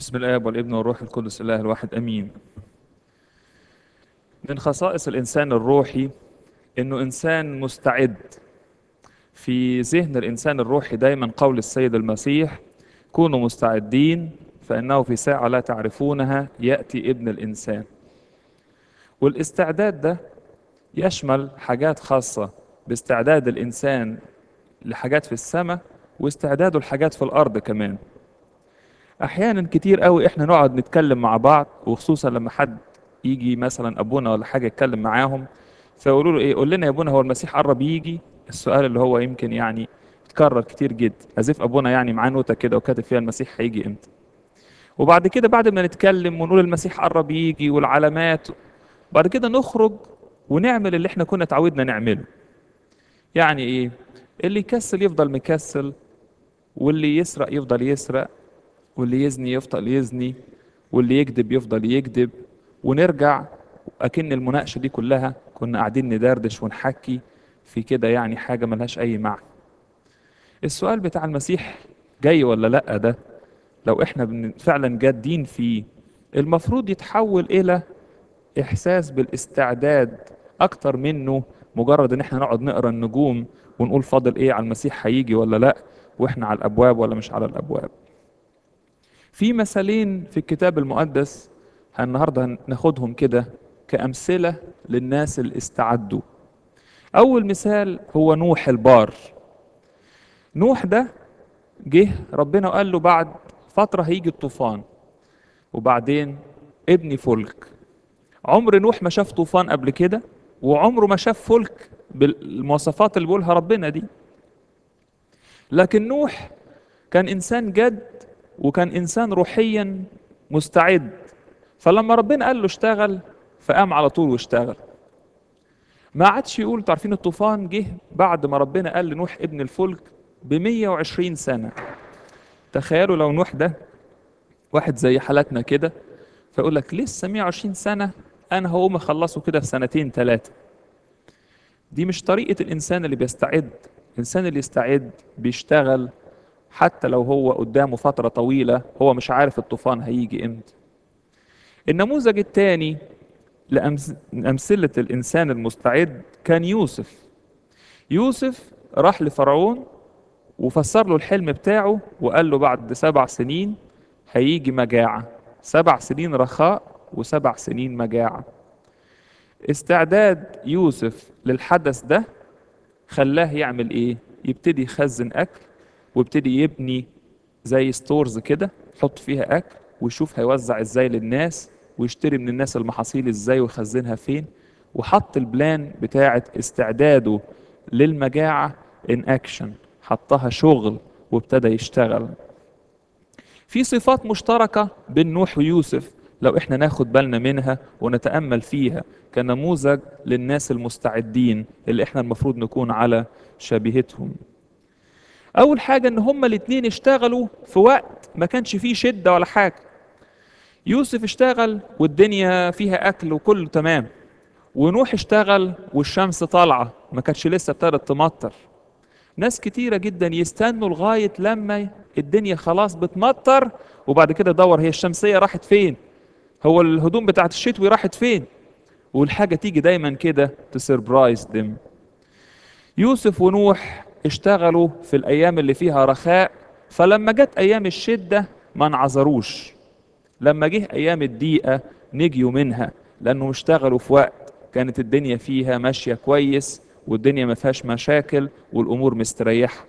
بسم الآب والابن والروح القدس الله الواحد أمين من خصائص الإنسان الروحي إنه إنسان مستعد في ذهن الإنسان الروحي دايما قول السيد المسيح كونوا مستعدين فإنه في ساعة لا تعرفونها يأتي ابن الإنسان والاستعداد ده يشمل حاجات خاصة باستعداد الإنسان لحاجات في السماء واستعداده لحاجات في الأرض كمان أحيانا كتير قوي إحنا نقعد نتكلم مع بعض وخصوصا لما حد يجي مثلا أبونا ولا حاجة يتكلم معاهم فيقولوا له إيه قول لنا يا أبونا هو المسيح قرب يجي السؤال اللي هو يمكن يعني يتكرر كتير جدا أزيف أبونا يعني معاه نوتة كده وكاتب فيها المسيح هيجي إمتى وبعد كده بعد ما نتكلم ونقول المسيح قرب يجي والعلامات بعد كده نخرج ونعمل اللي احنا كنا اتعودنا نعمله يعني ايه اللي يكسل يفضل مكسل واللي يسرق يفضل يسرق واللي يزني يفضل يزني واللي يكذب يفضل يكذب ونرجع اكن المناقشه دي كلها كنا قاعدين ندردش ونحكي في كده يعني حاجه ملهاش اي معنى السؤال بتاع المسيح جاي ولا لا ده لو احنا بن- فعلا جادين فيه المفروض يتحول الى احساس بالاستعداد اكتر منه مجرد ان احنا نقعد نقرا النجوم ونقول فاضل ايه على المسيح هيجي ولا لا واحنا على الابواب ولا مش على الابواب في مثالين في الكتاب المقدس النهارده ناخدهم كده كامثله للناس اللي استعدوا اول مثال هو نوح البار نوح ده جه ربنا قال له بعد فتره هيجي الطوفان وبعدين ابني فلك عمر نوح ما شاف طوفان قبل كده وعمره ما شاف فلك بالمواصفات اللي بيقولها ربنا دي لكن نوح كان انسان جد وكان انسان روحيا مستعد فلما ربنا قال له اشتغل فقام على طول واشتغل ما عادش يقول تعرفين الطوفان جه بعد ما ربنا قال لنوح ابن الفلك ب 120 سنه تخيلوا لو نوح ده واحد زي حالتنا كده فيقول لك لسه 120 سنة أنا هقوم أخلصه كده في سنتين ثلاثة دي مش طريقة الإنسان اللي بيستعد الإنسان اللي يستعد بيشتغل حتى لو هو قدامه فترة طويلة هو مش عارف الطوفان هيجي إمتى النموذج الثاني لأمثلة الإنسان المستعد كان يوسف يوسف راح لفرعون وفسر له الحلم بتاعه وقال له بعد سبع سنين هيجي مجاعة سبع سنين رخاء وسبع سنين مجاعة استعداد يوسف للحدث ده خلاه يعمل ايه يبتدي يخزن اكل ويبتدي يبني زي ستورز كده يحط فيها اكل ويشوف هيوزع ازاي للناس ويشتري من الناس المحاصيل ازاي ويخزنها فين وحط البلان بتاعه استعداده للمجاعة ان اكشن حطها شغل وابتدى يشتغل في صفات مشتركة بين نوح ويوسف لو احنا ناخد بالنا منها ونتأمل فيها كنموذج للناس المستعدين اللي احنا المفروض نكون على شبيهتهم أول حاجة إن هما الاتنين اشتغلوا في وقت ما كانش فيه شدة ولا حاجة يوسف اشتغل والدنيا فيها أكل وكله تمام ونوح اشتغل والشمس طالعة ما كانتش لسه ابتدت تمطر ناس كتيرة جدا يستنوا لغاية لما الدنيا خلاص بتمطر وبعد كده دور هي الشمسية راحت فين هو الهدوم بتاعت الشتوي راحت فين والحاجة تيجي دايما كده تسربرايز دم يوسف ونوح اشتغلوا في الأيام اللي فيها رخاء فلما جت أيام الشدة ما انعذروش لما جه أيام الضيقة نجيوا منها لأنهم اشتغلوا في وقت كانت الدنيا فيها ماشية كويس والدنيا ما فيهاش مشاكل والأمور مستريحة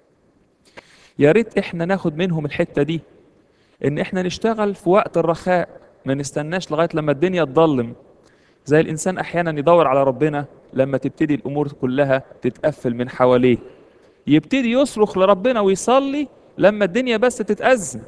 يا ريت احنا ناخد منهم الحتة دي ان احنا نشتغل في وقت الرخاء ما نستناش لغاية لما الدنيا تضلم زي الانسان احيانا يدور على ربنا لما تبتدي الامور كلها تتقفل من حواليه يبتدي يصرخ لربنا ويصلي لما الدنيا بس تتأذن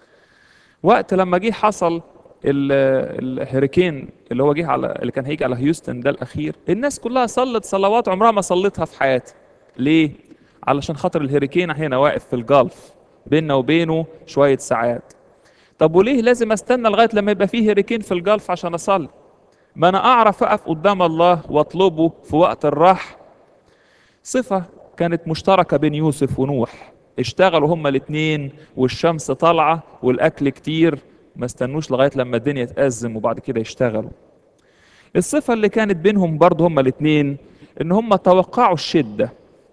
وقت لما جه حصل ال- الهurricane اللي هو جه على اللي كان هيجي على هيوستن ده الاخير الناس كلها صلت صلوات عمرها ما صلتها في حياتها ليه علشان خاطر الهريكين هنا واقف في الجلف بيننا وبينه شويه ساعات طب وليه لازم استنى لغايه لما يبقى فيه هريكين في الجلف عشان اصلي ما انا اعرف اقف قدام الله واطلبه في وقت الراحه صفه كانت مشتركه بين يوسف ونوح اشتغلوا هما الاثنين والشمس طالعه والاكل كتير ما استنوش لغاية لما الدنيا تأزم وبعد كده يشتغلوا الصفة اللي كانت بينهم برضه هما الاتنين ان هما توقعوا الشدة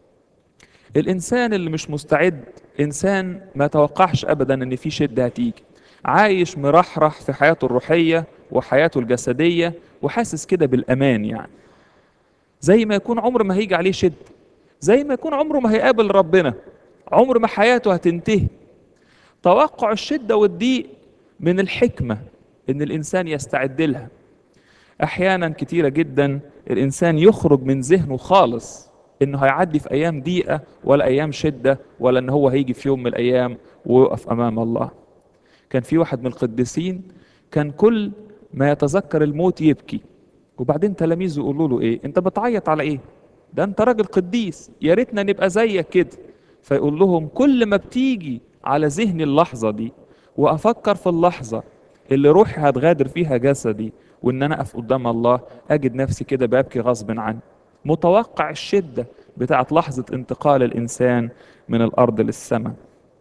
الانسان اللي مش مستعد انسان ما توقعش ابدا ان في شدة هتيجي عايش مرحرح في حياته الروحية وحياته الجسدية وحاسس كده بالامان يعني زي ما يكون عمر ما هيجي عليه شدة زي ما يكون عمره ما هيقابل ربنا عمر ما حياته هتنتهي توقع الشدة والضيق من الحكمة ان الانسان يستعد لها احيانا كتيرة جدا الانسان يخرج من ذهنه خالص انه هيعدي في ايام ضيقة ولا ايام شدة ولا ان هو هيجي في يوم من الايام ويقف امام الله كان في واحد من القديسين كان كل ما يتذكر الموت يبكي وبعدين تلاميذه يقولوا له ايه انت بتعيط على ايه ده انت راجل قديس يا ريتنا نبقى زيك كده فيقول لهم كل ما بتيجي على ذهني اللحظة دي وافكر في اللحظة اللي روحي هتغادر فيها جسدي وان انا اقف قدام الله اجد نفسي كده ببكي غصب عني متوقع الشدة بتاعت لحظة انتقال الانسان من الارض للسماء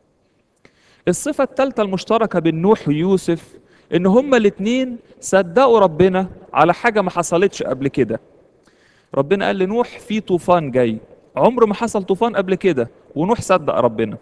الصفة الثالثة المشتركة بين نوح ويوسف ان هما الاتنين صدقوا ربنا على حاجة ما حصلتش قبل كده ربنا قال لنوح في طوفان جاي عمر ما حصل طوفان قبل كده ونوح صدق ربنا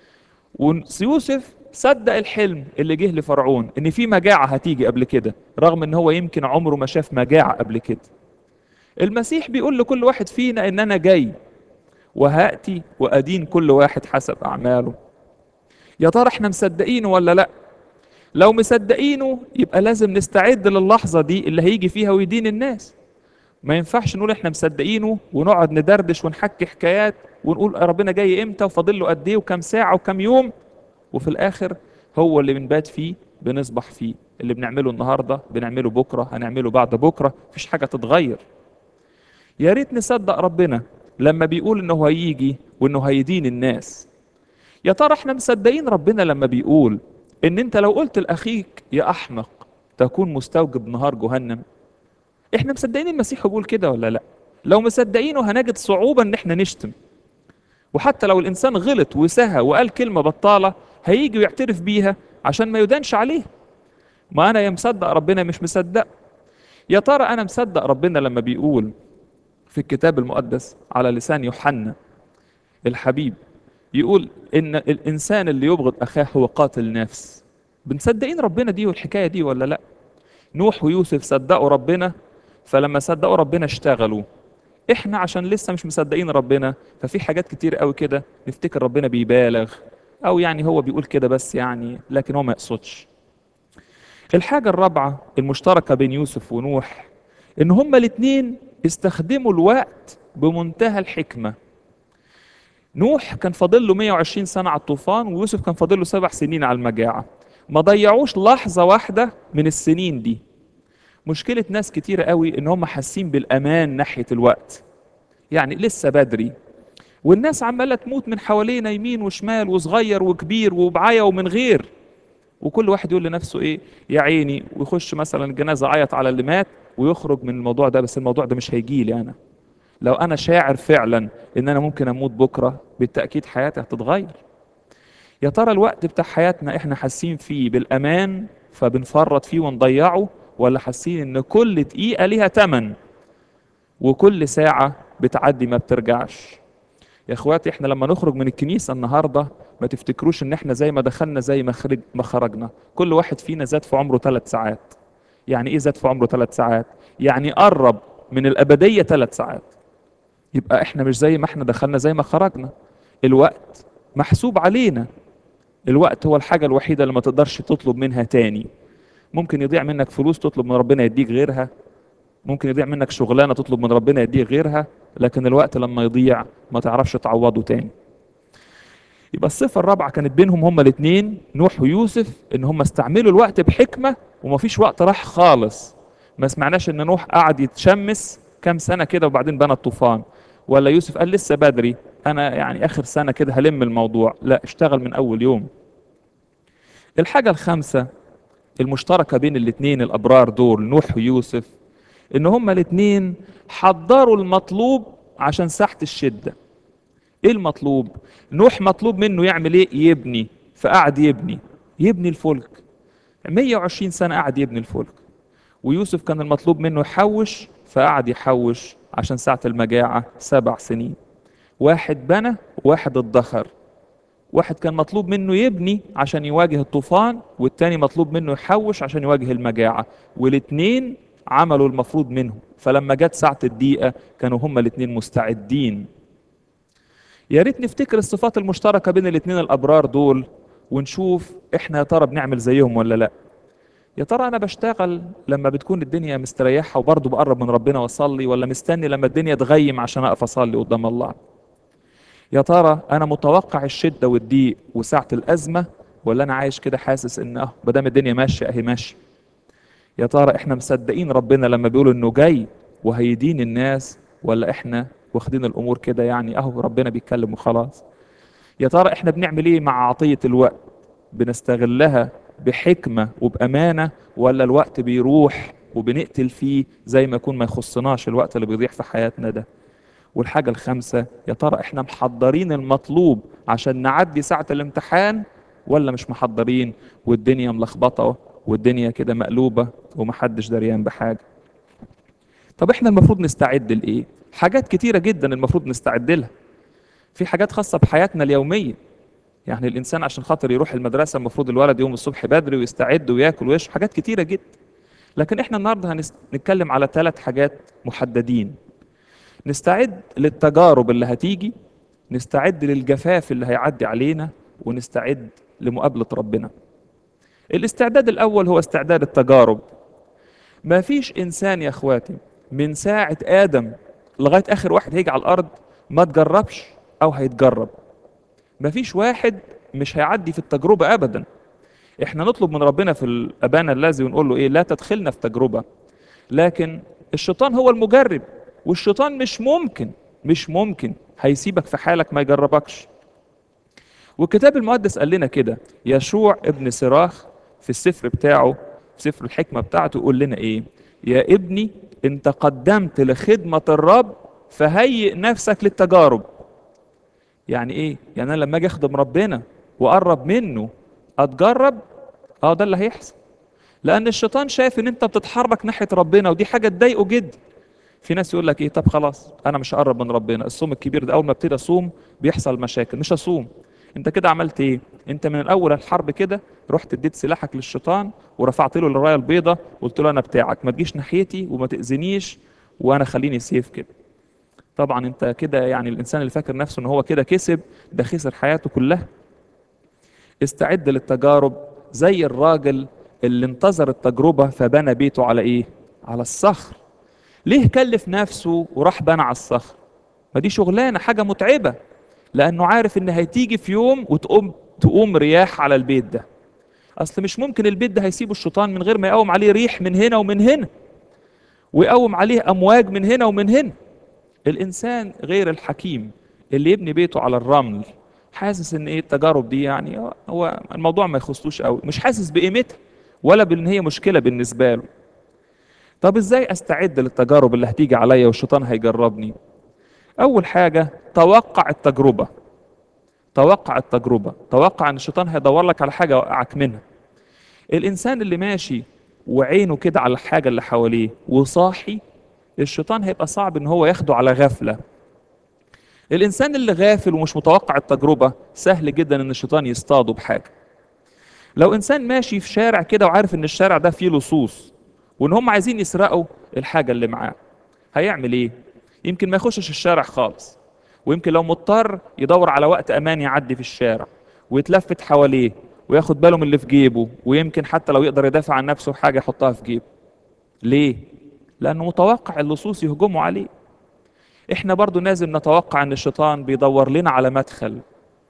ويوسف صدق الحلم اللي جه لفرعون ان في مجاعة هتيجي قبل كده رغم ان هو يمكن عمره ما شاف مجاعة قبل كده المسيح بيقول لكل واحد فينا ان انا جاي وهاتي وادين كل واحد حسب اعماله يا ترى احنا مصدقينه ولا لا لو مصدقينه يبقى لازم نستعد للحظة دي اللي هيجي فيها ويدين الناس ما ينفعش نقول احنا مصدقينه ونقعد ندردش ونحكي حكايات ونقول ربنا جاي امتى وفاضل له قد ايه وكام ساعة وكام يوم وفي الاخر هو اللي بنبات فيه بنصبح فيه اللي بنعمله النهارده بنعمله بكره هنعمله بعد بكره مفيش حاجه تتغير يا ريت نصدق ربنا لما بيقول انه هيجي وانه هيدين الناس يا ترى احنا مصدقين ربنا لما بيقول ان انت لو قلت لاخيك يا احمق تكون مستوجب نهار جهنم احنا مصدقين المسيح بيقول كده ولا لا لو مصدقينه هنجد صعوبة ان احنا نشتم وحتى لو الانسان غلط وسهى وقال كلمة بطالة هيجي ويعترف بيها عشان ما يدانش عليه ما انا يا مصدق ربنا مش مصدق يا ترى انا مصدق ربنا لما بيقول في الكتاب المقدس على لسان يوحنا الحبيب يقول ان الانسان اللي يبغض اخاه هو قاتل نفس بنصدقين ربنا دي والحكايه دي ولا لا نوح ويوسف صدقوا ربنا فلما صدقوا ربنا اشتغلوا احنا عشان لسه مش مصدقين ربنا ففي حاجات كتير قوي كده نفتكر ربنا بيبالغ او يعني هو بيقول كده بس يعني لكن هو ما يقصدش الحاجة الرابعة المشتركة بين يوسف ونوح ان هما الاتنين استخدموا الوقت بمنتهى الحكمة نوح كان فاضل له 120 سنة على الطوفان ويوسف كان فاضل له سبع سنين على المجاعة ما ضيعوش لحظة واحدة من السنين دي مشكلة ناس كتيرة قوي ان هم حاسين بالامان ناحية الوقت يعني لسه بدري والناس عمالة تموت من حوالينا يمين وشمال وصغير وكبير وبعاية ومن غير وكل واحد يقول لنفسه ايه يا عيني ويخش مثلا الجنازة عيط على اللي مات ويخرج من الموضوع ده بس الموضوع ده مش هيجي لي انا لو انا شاعر فعلا ان انا ممكن اموت بكرة بالتأكيد حياتي هتتغير يا ترى الوقت بتاع حياتنا احنا حاسين فيه بالامان فبنفرط فيه ونضيعه ولا حاسين ان كل دقيقة ليها تمن وكل ساعة بتعدي ما بترجعش يا اخواتي احنا لما نخرج من الكنيسة النهاردة ما تفتكروش ان احنا زي ما دخلنا زي ما خرج ما خرجنا كل واحد فينا زاد في عمره ثلاث ساعات يعني ايه زاد في عمره ثلاث ساعات يعني قرب من الابدية ثلاث ساعات يبقى احنا مش زي ما احنا دخلنا زي ما خرجنا الوقت محسوب علينا الوقت هو الحاجة الوحيدة اللي ما تقدرش تطلب منها تاني ممكن يضيع منك فلوس تطلب من ربنا يديك غيرها ممكن يضيع منك شغلانة تطلب من ربنا يديك غيرها لكن الوقت لما يضيع ما تعرفش تعوضه تاني يبقى الصفة الرابعة كانت بينهم هما الاثنين نوح ويوسف ان هما استعملوا الوقت بحكمة ومفيش وقت راح خالص ما سمعناش ان نوح قعد يتشمس كام سنة كده وبعدين بنى الطوفان ولا يوسف قال لسه بدري انا يعني اخر سنة كده هلم الموضوع لا اشتغل من اول يوم الحاجة الخامسة المشتركة بين الاثنين الابرار دول نوح ويوسف ان هما الاثنين حضروا المطلوب عشان ساحة الشدة ايه المطلوب نوح مطلوب منه يعمل ايه يبني فقعد يبني يبني الفلك 120 سنة قعد يبني الفلك ويوسف كان المطلوب منه يحوش فقعد يحوش عشان ساعة المجاعة سبع سنين واحد بنى وواحد ادخر واحد كان مطلوب منه يبني عشان يواجه الطوفان والتاني مطلوب منه يحوش عشان يواجه المجاعة والاتنين عملوا المفروض منهم فلما جت ساعة الدقيقة كانوا هما الاتنين مستعدين يا ريت نفتكر الصفات المشتركة بين الاتنين الأبرار دول ونشوف احنا يا ترى بنعمل زيهم ولا لا يا ترى انا بشتغل لما بتكون الدنيا مستريحة وبرضه بقرب من ربنا واصلي ولا مستني لما الدنيا تغيم عشان اقف اصلي قدام الله يا ترى انا متوقع الشدة والضيق وساعة الازمة ولا انا عايش كده حاسس ان اه ما دام الدنيا ماشية اهي ماشية يا ترى احنا مصدقين ربنا لما بيقول انه جاي وهيدين الناس ولا احنا واخدين الامور كده يعني اهو ربنا بيتكلم وخلاص يا ترى احنا بنعمل ايه مع عطية الوقت بنستغلها بحكمة وبأمانة ولا الوقت بيروح وبنقتل فيه زي ما يكون ما يخصناش الوقت اللي بيضيع في حياتنا ده والحاجة الخامسة يا ترى احنا محضرين المطلوب عشان نعدي ساعة الامتحان ولا مش محضرين والدنيا ملخبطة والدنيا كده مقلوبة ومحدش دريان بحاجة طب احنا المفروض نستعد لإيه؟ حاجات كتيرة جدا المفروض نستعد لها في حاجات خاصة بحياتنا اليومية يعني الإنسان عشان خاطر يروح المدرسة المفروض الولد يقوم الصبح بدري ويستعد وياكل ويشرب حاجات كتيرة جدا لكن احنا النهاردة هنتكلم على ثلاث حاجات محددين نستعد للتجارب اللي هتيجي نستعد للجفاف اللي هيعدي علينا ونستعد لمقابلة ربنا الاستعداد الأول هو استعداد التجارب ما فيش إنسان يا أخواتي من ساعة آدم لغاية آخر واحد هيجي على الأرض ما تجربش أو هيتجرب ما فيش واحد مش هيعدي في التجربة أبدا احنا نطلب من ربنا في الأبانا الذي ونقول له إيه لا تدخلنا في تجربة لكن الشيطان هو المجرب والشيطان مش ممكن مش ممكن هيسيبك في حالك ما يجربكش والكتاب المقدس قال لنا كده يشوع ابن سراخ في السفر بتاعه في سفر الحكمة بتاعته يقول لنا ايه يا ابني انت قدمت لخدمة الرب فهيئ نفسك للتجارب يعني ايه يعني انا لما اجي اخدم ربنا واقرب منه اتجرب اه ده اللي هيحصل لان الشيطان شايف ان انت بتتحرك ناحية ربنا ودي حاجة تضايقه جدا في ناس يقول لك ايه طب خلاص انا مش هقرب من ربنا الصوم الكبير ده اول ما ابتدي اصوم بيحصل مشاكل مش هصوم انت كده عملت ايه انت من الاول الحرب كده رحت اديت سلاحك للشيطان ورفعت له الرايه البيضاء قلت له انا بتاعك ما تجيش ناحيتي وما تاذينيش وانا خليني سيف كده طبعا انت كده يعني الانسان اللي فاكر نفسه ان هو كده كسب ده خسر حياته كلها استعد للتجارب زي الراجل اللي انتظر التجربه فبنى بيته على ايه على الصخر ليه كلف نفسه وراح بنى على الصخر ما دي شغلانه حاجه متعبه لانه عارف ان هتيجي في يوم وتقوم تقوم رياح على البيت ده اصل مش ممكن البيت ده هيسيبه الشيطان من غير ما يقوم عليه ريح من هنا ومن هنا ويقوم عليه امواج من هنا ومن هنا الانسان غير الحكيم اللي يبني بيته على الرمل حاسس ان ايه التجارب دي يعني هو الموضوع ما يخصوش قوي مش حاسس بقيمتها ولا بان هي مشكله بالنسبه له طب ازاي استعد للتجارب اللي هتيجي عليا والشيطان هيجربني اول حاجه توقع التجربه توقع التجربه توقع ان الشيطان هيدور لك على حاجه يوقعك منها الانسان اللي ماشي وعينه كده على الحاجه اللي حواليه وصاحي الشيطان هيبقى صعب ان هو ياخده على غفله الانسان اللي غافل ومش متوقع التجربه سهل جدا ان الشيطان يصطاده بحاجه لو انسان ماشي في شارع كده وعارف ان الشارع ده فيه لصوص وان هم عايزين يسرقوا الحاجه اللي معاه هيعمل ايه يمكن ما يخشش الشارع خالص ويمكن لو مضطر يدور على وقت امان يعدي في الشارع ويتلفت حواليه وياخد باله من اللي في جيبه ويمكن حتى لو يقدر يدافع عن نفسه حاجه يحطها في جيبه ليه لانه متوقع اللصوص يهجموا عليه احنا برضو لازم نتوقع ان الشيطان بيدور لنا على مدخل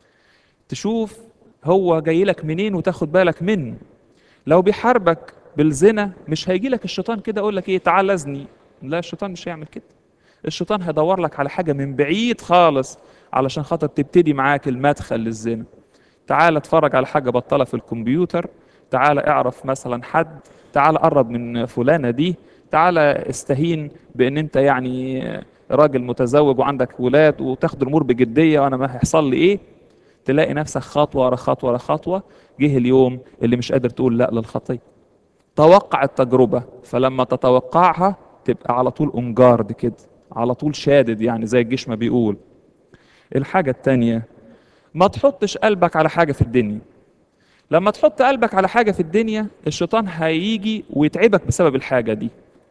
تشوف هو جاي لك منين وتاخد بالك منه لو بيحاربك بالزنا مش هيجي لك الشيطان كده يقول لك ايه تعال اذني لا الشيطان مش هيعمل كده الشيطان هيدور لك على حاجه من بعيد خالص علشان خاطر تبتدي معاك المدخل للزنا تعال اتفرج على حاجه بطلها في الكمبيوتر تعال اعرف مثلا حد تعال قرب من فلانه دي تعال استهين بان انت يعني راجل متزوج وعندك ولاد وتاخد الامور بجديه وانا ما هيحصل لي ايه تلاقي نفسك خطوة ورا خطوة ورا خطوة جه اليوم اللي مش قادر تقول لا للخطية توقع التجربة فلما تتوقعها تبقى على طول اونجارد كده على طول شادد يعني زي الجيش ما بيقول الحاجة التانية ما تحطش قلبك على حاجة في الدنيا لما تحط قلبك على حاجة في الدنيا الشيطان هيجي ويتعبك بسبب الحاجة دي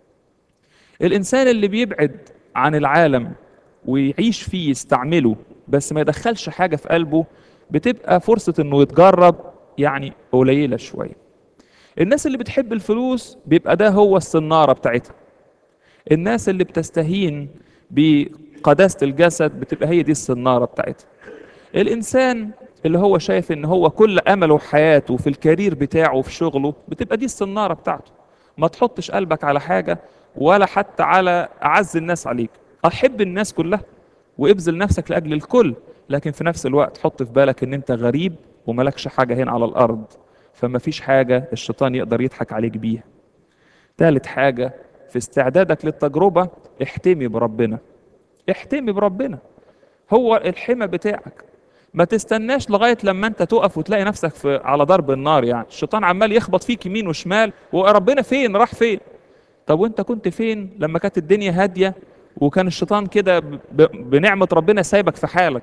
الإنسان اللي بيبعد عن العالم ويعيش فيه يستعمله بس ما يدخلش حاجة في قلبه بتبقى فرصة انه يتجرب يعني قليلة شوية الناس اللي بتحب الفلوس بيبقى ده هو الصنارة بتاعتها الناس اللي بتستهين بقداسة الجسد بتبقى هي دي الصنارة بتاعتها الإنسان اللي هو شايف ان هو كل امله وحياته في الكارير بتاعه وفي شغله بتبقى دي الصنارة بتاعته ما تحطش قلبك على حاجة ولا حتى على اعز الناس عليك احب الناس كلها وابذل نفسك لاجل الكل لكن في نفس الوقت حط في بالك ان انت غريب وملكش حاجة هنا على الارض فما فيش حاجة الشيطان يقدر يضحك عليك بيها ثالث حاجة في استعدادك للتجربة احتمي بربنا احتمي بربنا هو الحمى بتاعك ما تستناش لغايه لما انت تقف وتلاقي نفسك في على ضرب النار يعني الشيطان عمال يخبط فيك يمين وشمال وربنا فين راح فين طب وانت كنت فين لما كانت الدنيا هاديه وكان الشيطان كده ب- ب- بنعمه ربنا سايبك في حالك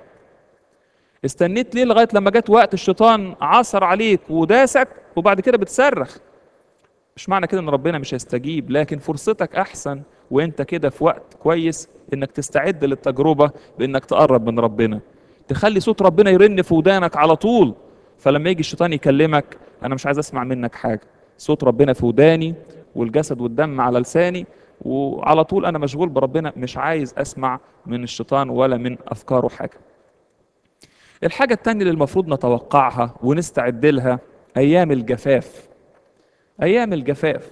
استنيت ليه لغايه لما جت وقت الشيطان عصر عليك وداسك وبعد كده بتصرخ مش معنى كده ان ربنا مش هيستجيب لكن فرصتك احسن وانت كده في وقت كويس انك تستعد للتجربه بانك تقرب من ربنا تخلي صوت ربنا يرن في ودانك على طول فلما يجي الشيطان يكلمك انا مش عايز اسمع منك حاجه صوت ربنا في وداني والجسد والدم على لساني وعلى طول انا مشغول بربنا مش عايز اسمع من الشيطان ولا من افكاره حاجه الحاجه التانية اللي المفروض نتوقعها ونستعد لها ايام الجفاف ايام الجفاف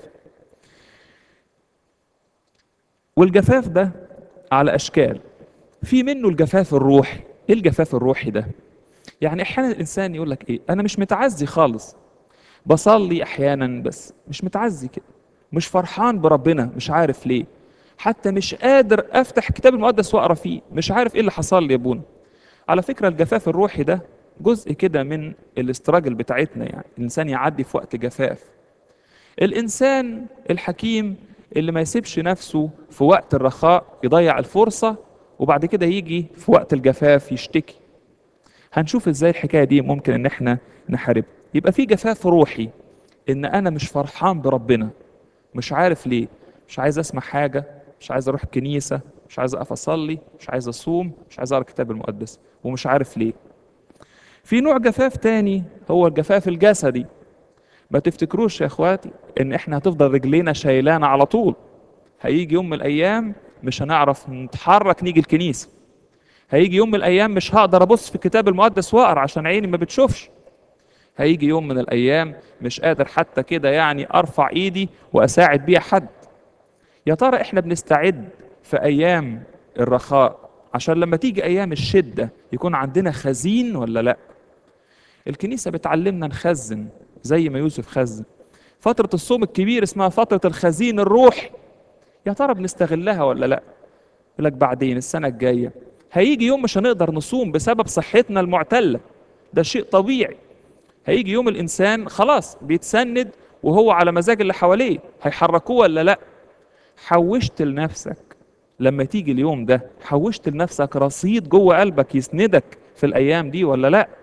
والجفاف ده على اشكال في منه الجفاف الروحي ايه الجفاف الروحي ده يعني احيانا الانسان يقول لك ايه انا مش متعزي خالص بصلي احيانا بس مش متعزي كده مش فرحان بربنا مش عارف ليه حتى مش قادر افتح الكتاب المقدس واقرا فيه مش عارف ايه اللي حصل لي يا ابونا على فكره الجفاف الروحي ده جزء كده من الاستراجل بتاعتنا يعني الانسان يعدي في وقت جفاف الانسان الحكيم اللي ما يسيبش نفسه في وقت الرخاء يضيع الفرصه وبعد كده يجي في وقت الجفاف يشتكي هنشوف ازاي الحكايه دي ممكن ان احنا نحاربها يبقى في جفاف روحي ان انا مش فرحان بربنا مش عارف ليه مش عايز اسمع حاجه مش عايز اروح الكنيسه مش عايز اقف اصلي مش عايز اصوم مش عايز اقرا الكتاب المقدس ومش عارف ليه في نوع جفاف تاني هو الجفاف الجسدي ما تفتكروش يا اخواتي ان احنا هتفضل رجلينا شايلانا على طول هيجي يوم من الايام مش هنعرف نتحرك نيجي الكنيسه هيجي يوم من الايام مش هقدر ابص في الكتاب المقدس واقرا عشان عيني ما بتشوفش هيجي يوم من الايام مش قادر حتى كده يعني ارفع ايدي واساعد بيها حد يا ترى احنا بنستعد في ايام الرخاء عشان لما تيجي ايام الشده يكون عندنا خزين ولا لا الكنيسه بتعلمنا نخزن زي ما يوسف خزن فتره الصوم الكبير اسمها فتره الخزين الروحي يا ترى بنستغلها ولا لا يقول لك بعدين السنه الجايه هيجي يوم مش هنقدر نصوم بسبب صحتنا المعتله ده شيء طبيعي هيجي يوم الانسان خلاص بيتسند وهو على مزاج اللي حواليه هيحركوه ولا لا حوشت لنفسك لما تيجي اليوم ده حوشت لنفسك رصيد جوه قلبك يسندك في الايام دي ولا لا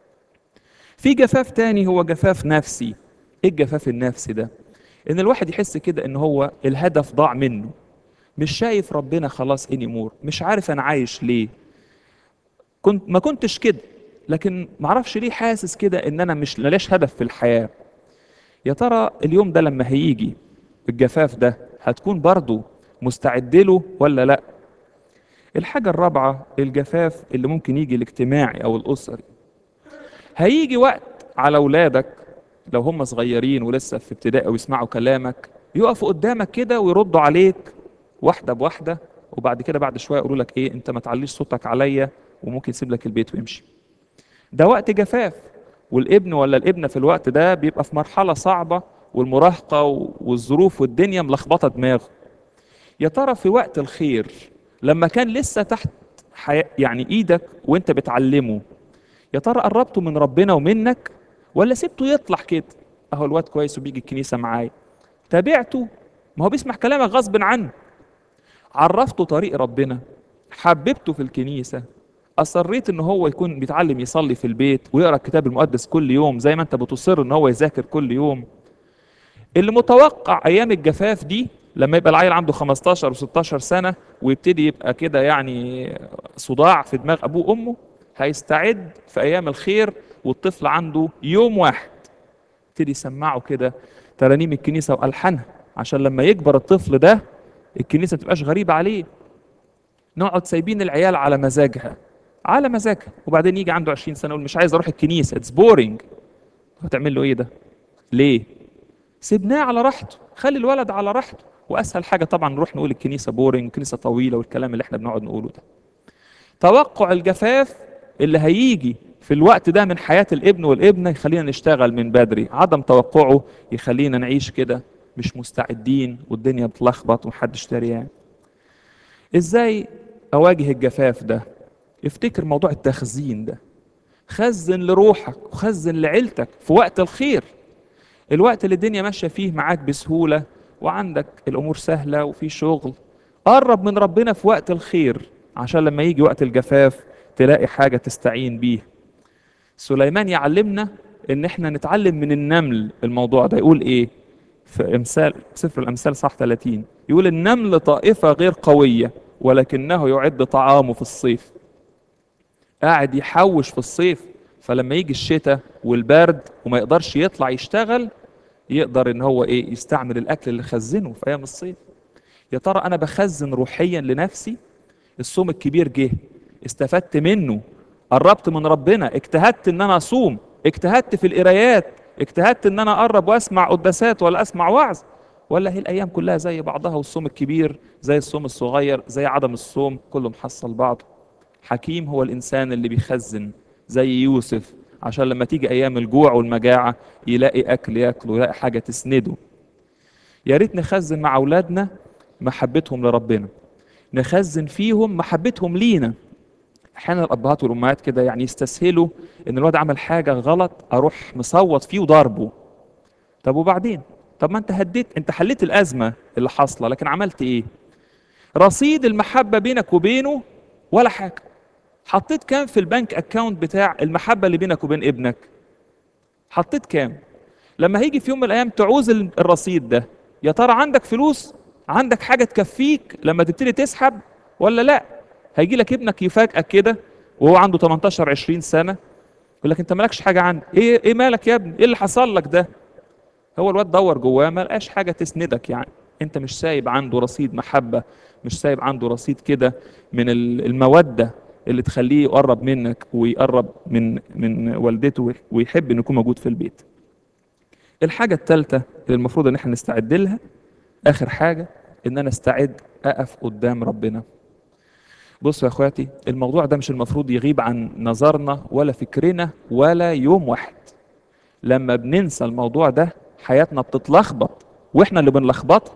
في جفاف تاني هو جفاف نفسي ايه الجفاف النفسي ده ان الواحد يحس كده ان هو الهدف ضاع منه مش شايف ربنا خلاص اني مور مش عارف انا عايش ليه كنت ما كنتش كده لكن معرفش ليه حاسس كده ان انا مش ملاش هدف في الحياة يا ترى اليوم ده لما هيجي الجفاف ده هتكون برضو مستعد له ولا لا الحاجة الرابعة الجفاف اللي ممكن يجي الاجتماعي او الاسري هيجي وقت على اولادك لو هم صغيرين ولسه في ابتدائي ويسمعوا كلامك يقفوا قدامك كده ويردوا عليك واحده بواحده وبعد كده بعد شويه يقولوا لك ايه انت ما تعليش صوتك عليا وممكن يسيب لك البيت ويمشي ده وقت جفاف والابن ولا الابنه في الوقت ده بيبقى في مرحله صعبه والمراهقه والظروف والدنيا ملخبطه دماغه يا ترى في وقت الخير لما كان لسه تحت حي... يعني ايدك وانت بتعلمه يا ترى قربته من ربنا ومنك ولا سبته يطلع كده اهو الواد كويس وبيجي الكنيسه معايا تابعته ما هو بيسمع كلامك غصب عنه عرفته طريق ربنا حببته في الكنيسه اصريت ان هو يكون بيتعلم يصلي في البيت ويقرا الكتاب المقدس كل يوم زي ما انت بتصر ان هو يذاكر كل يوم اللي متوقع ايام الجفاف دي لما يبقى العيل عنده 15 و16 سنه ويبتدي يبقى كده يعني صداع في دماغ ابوه وامه هيستعد في ايام الخير والطفل عنده يوم واحد يبتدي يسمعه كده ترانيم الكنيسه والحانها عشان لما يكبر الطفل ده الكنيسه ما تبقاش غريبه عليه نقعد سايبين العيال على مزاجها على مزاجها وبعدين يجي عنده 20 سنه يقول مش عايز اروح الكنيسه اتس بورينج هتعمل له ايه ده ليه سيبناه على راحته خلي الولد على راحته واسهل حاجه طبعا نروح نقول الكنيسه بورينج كنيسه طويله والكلام اللي احنا بنقعد نقوله ده توقع الجفاف اللي هيجي في الوقت ده من حياه الابن والابنه يخلينا نشتغل من بدري عدم توقعه يخلينا نعيش كده مش مستعدين والدنيا بتلخبط ومحدش دريان ازاي اواجه الجفاف ده افتكر موضوع التخزين ده خزن لروحك وخزن لعيلتك في وقت الخير الوقت اللي الدنيا ماشيه فيه معاك بسهوله وعندك الامور سهله وفي شغل قرب من ربنا في وقت الخير عشان لما يجي وقت الجفاف تلاقي حاجه تستعين بيها سليمان يعلمنا ان احنا نتعلم من النمل الموضوع ده يقول ايه في امثال سفر الامثال صح 30 يقول النمل طائفه غير قويه ولكنه يعد طعامه في الصيف قاعد يحوش في الصيف فلما يجي الشتاء والبرد وما يقدرش يطلع يشتغل يقدر ان هو ايه يستعمل الاكل اللي خزنه في ايام الصيف يا ترى انا بخزن روحيا لنفسي الصوم الكبير جه استفدت منه قربت من ربنا اجتهدت ان انا اصوم اجتهدت في القرايات اجتهدت ان انا اقرب واسمع قداسات ولا اسمع وعظ ولا هي الايام كلها زي بعضها والصوم الكبير زي الصوم الصغير زي عدم الصوم كله محصل بعضه حكيم هو الانسان اللي بيخزن زي يوسف عشان لما تيجي ايام الجوع والمجاعه يلاقي اكل ياكله يلاقي حاجه تسنده يا ريت نخزن مع اولادنا محبتهم لربنا نخزن فيهم محبتهم لينا احيانا الابهات والامهات كده يعني يستسهلوا ان الواد عمل حاجه غلط اروح مصوت فيه وضربه طب وبعدين طب ما انت هديت انت حليت الازمه اللي حاصله لكن عملت ايه رصيد المحبه بينك وبينه ولا حاجه حطيت كام في البنك اكاونت بتاع المحبه اللي بينك وبين ابنك حطيت كام لما هيجي في يوم من الايام تعوز الرصيد ده يا ترى عندك فلوس عندك حاجه تكفيك لما تبتدي تسحب ولا لا هيجي لك ابنك يفاجئك كده وهو عنده 18 20 سنه يقول لك انت مالكش حاجه عندي ايه ايه مالك يا ابني ايه اللي حصل لك ده هو الواد دور جواه ما لقاش حاجه تسندك يعني انت مش سايب عنده رصيد محبه مش سايب عنده رصيد كده من الموده اللي تخليه يقرب منك ويقرب من من والدته ويحب انه يكون موجود في البيت الحاجه الثالثه اللي المفروض ان احنا نستعد لها اخر حاجه ان انا استعد اقف قدام ربنا بصوا يا اخواتي الموضوع ده مش المفروض يغيب عن نظرنا ولا فكرنا ولا يوم واحد لما بننسى الموضوع ده حياتنا بتتلخبط واحنا اللي بنلخبطها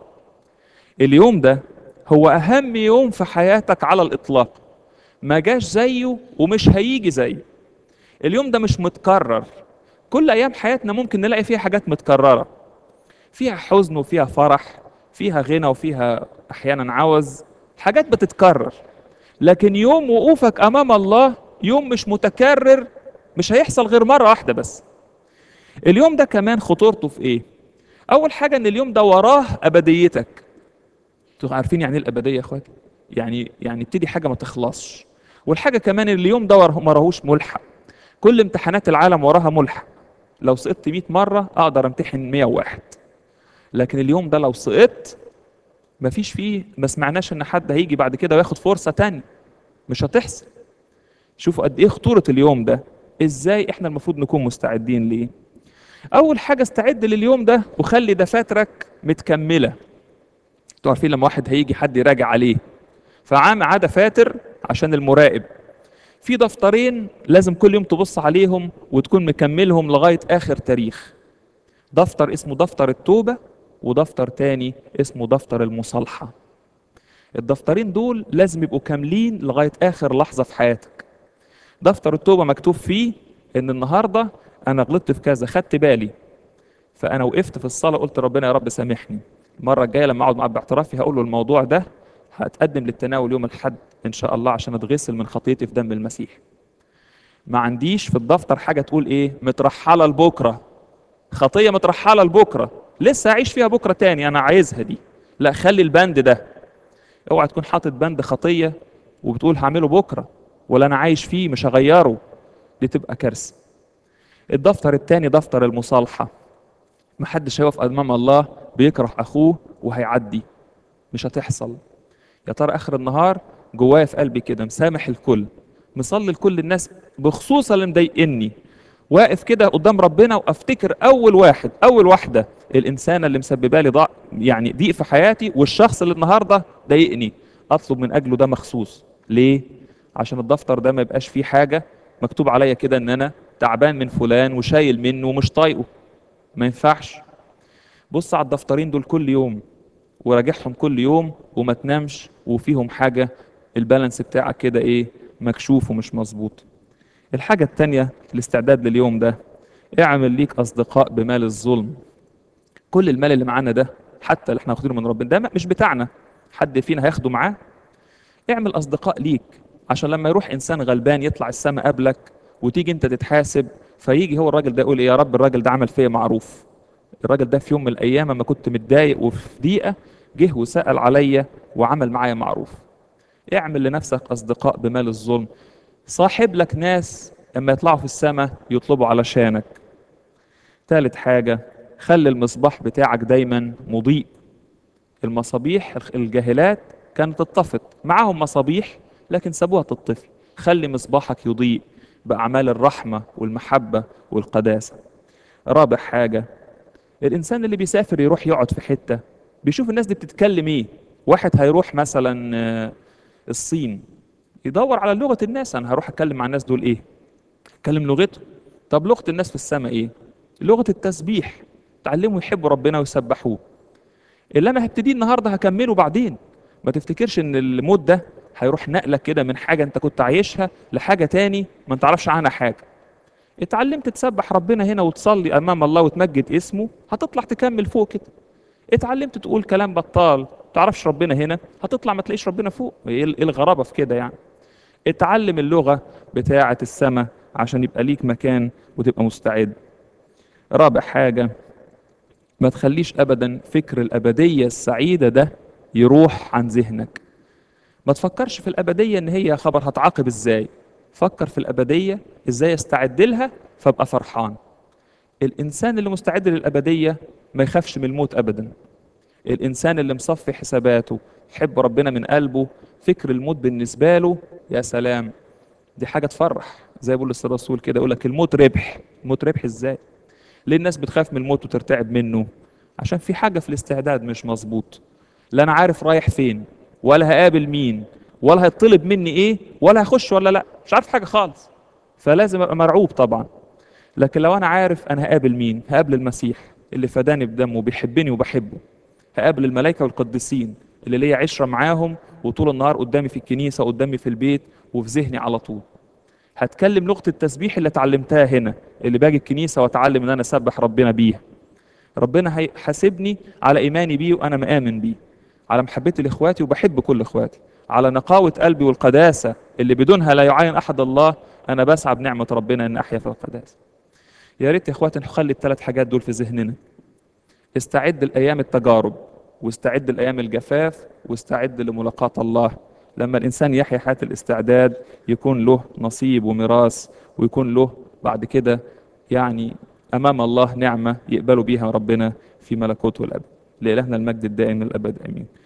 اليوم ده هو اهم يوم في حياتك على الاطلاق ما جاش زيه ومش هيجي زيه اليوم ده مش متكرر كل ايام حياتنا ممكن نلاقي فيها حاجات متكرره فيها حزن وفيها فرح فيها غنى وفيها احيانا عوز حاجات بتتكرر لكن يوم وقوفك امام الله يوم مش متكرر مش هيحصل غير مره واحده بس اليوم ده كمان خطورته في ايه اول حاجه ان اليوم ده وراه ابديتك انتوا عارفين يعني ايه الابديه يا اخواتي يعني يعني ابتدي حاجه ما تخلصش والحاجه كمان اليوم ده ما راهوش ملحق كل امتحانات العالم وراها ملحق لو سقطت 100 مره اقدر امتحن 101 لكن اليوم ده لو سقطت مفيش فيه ما سمعناش ان حد هيجي بعد كده وياخد فرصه تانية مش هتحصل شوفوا قد ايه خطوره اليوم ده ازاي احنا المفروض نكون مستعدين ليه اول حاجه استعد لليوم ده وخلي دفاترك متكمله انتوا عارفين لما واحد هيجي حد يراجع عليه فعام عاد دفاتر عشان المراقب في دفترين لازم كل يوم تبص عليهم وتكون مكملهم لغايه اخر تاريخ دفتر اسمه دفتر التوبه ودفتر تاني اسمه دفتر المصالحه الدفترين دول لازم يبقوا كاملين لغايه اخر لحظه في حياتك دفتر التوبة مكتوب فيه ان النهاردة انا غلطت في كذا خدت بالي فانا وقفت في الصلاة قلت ربنا يا رب سامحني المرة الجاية لما اقعد معاه باعترافي هقول له الموضوع ده هتقدم للتناول يوم الحد ان شاء الله عشان اتغسل من خطيتي في دم المسيح ما عنديش في الدفتر حاجة تقول ايه مترحلة لبكرة خطية مترحلة لبكرة لسه هعيش فيها بكرة تاني انا عايزها دي لا خلي البند ده اوعى تكون حاطط بند خطية وبتقول هعمله بكرة ولا انا عايش فيه مش هغيره دي تبقى كارثة الدفتر التاني دفتر المصالحة محدش هيقف امام الله بيكره اخوه وهيعدي مش هتحصل يا ترى اخر النهار جوايا في قلبي كده مسامح الكل مصلي لكل الناس بخصوص اللي مضايقني واقف كده قدام ربنا وافتكر اول واحد اول واحده الانسانه اللي مسببه لي ضع يعني ضيق في حياتي والشخص اللي النهارده ضايقني اطلب من اجله ده مخصوص ليه عشان الدفتر ده ما يبقاش فيه حاجه مكتوب عليا كده ان انا تعبان من فلان وشايل منه ومش طايقه ما ينفعش بص على الدفترين دول كل يوم وراجعهم كل يوم وما تنامش وفيهم حاجه البالانس بتاعك كده ايه مكشوف ومش مظبوط الحاجة التانية الاستعداد لليوم ده اعمل ليك أصدقاء بمال الظلم كل المال اللي معانا ده حتى اللي احنا واخدينه من ربنا ده مش بتاعنا حد فينا هياخده معاه اعمل أصدقاء ليك عشان لما يروح إنسان غلبان يطلع السما قبلك وتيجي أنت تتحاسب فيجي هو الراجل ده يقول إيه يا رب الراجل ده عمل فيا معروف الراجل ده في يوم من الأيام لما كنت متضايق وفي ضيقة جه وسأل عليا وعمل معايا معروف اعمل لنفسك أصدقاء بمال الظلم صاحب لك ناس لما يطلعوا في السماء يطلبوا علشانك ثالث حاجة خلي المصباح بتاعك دايما مضيء المصابيح الجاهلات كانت تطفت معاهم مصابيح لكن سابوها تطفي خلي مصباحك يضيء بأعمال الرحمة والمحبة والقداسة رابع حاجة الإنسان اللي بيسافر يروح يقعد في حتة بيشوف الناس دي بتتكلم إيه واحد هيروح مثلا آه، الصين يدور على لغة الناس أنا هروح أتكلم مع الناس دول إيه أتكلم لغتهم طب لغة الناس في السماء إيه لغة التسبيح تعلموا يحبوا ربنا ويسبحوه اللي أنا هبتديه النهاردة هكمله بعدين ما تفتكرش إن الموت ده هيروح نقلك كده من حاجة أنت كنت عايشها لحاجة تاني ما تعرفش عنها حاجة اتعلمت تسبح ربنا هنا وتصلي أمام الله وتمجد اسمه هتطلع تكمل فوق كده اتعلمت تقول كلام بطال تعرفش ربنا هنا هتطلع ما تلاقيش ربنا فوق ايه إيه الغرابة في كده يعني اتعلم اللغة بتاعة السماء عشان يبقى ليك مكان وتبقى مستعد رابع حاجة ما تخليش أبدا فكر الأبدية السعيدة ده يروح عن ذهنك ما تفكرش في الأبدية إن هي خبر هتعاقب إزاي فكر في الأبدية إزاي أستعد لها فأبقى فرحان الإنسان اللي مستعد للأبدية ما يخافش من الموت أبدا الإنسان اللي مصفي حساباته يحب ربنا من قلبه فكر الموت بالنسبة له يا سلام دي حاجة تفرح زي بيقول الرسول كده يقول لك الموت ربح الموت ربح ازاي ليه الناس بتخاف من الموت وترتعب منه عشان في حاجة في الاستعداد مش مظبوط لا انا عارف رايح فين ولا هقابل مين ولا هيطلب مني ايه ولا هخش ولا لا مش عارف حاجة خالص فلازم ابقى مرعوب طبعا لكن لو انا عارف انا هقابل مين هقابل المسيح اللي فداني بدمه بيحبني وبحبه هقابل الملائكة والقديسين اللي ليا عشرة معاهم وطول النهار قدامي في الكنيسة قدامي في البيت وفي ذهني على طول هتكلم لغة التسبيح اللي اتعلمتها هنا اللي باجي الكنيسة واتعلم ان انا اسبح ربنا بيها ربنا هيحاسبني على ايماني بيه وانا مآمن بيه على محبتي لاخواتي وبحب كل اخواتي على نقاوة قلبي والقداسة اللي بدونها لا يعين احد الله انا بسعى بنعمة ربنا ان احيا في القداسة يا ريت يا اخواتي نخلي الثلاث حاجات دول في ذهننا استعد لايام التجارب واستعد لايام الجفاف واستعد لملاقاة الله لما الانسان يحيا حياة الاستعداد يكون له نصيب وميراث ويكون له بعد كده يعني امام الله نعمة يقبلوا بيها ربنا في ملكوته الابد لإلهنا المجد الدائم الابد امين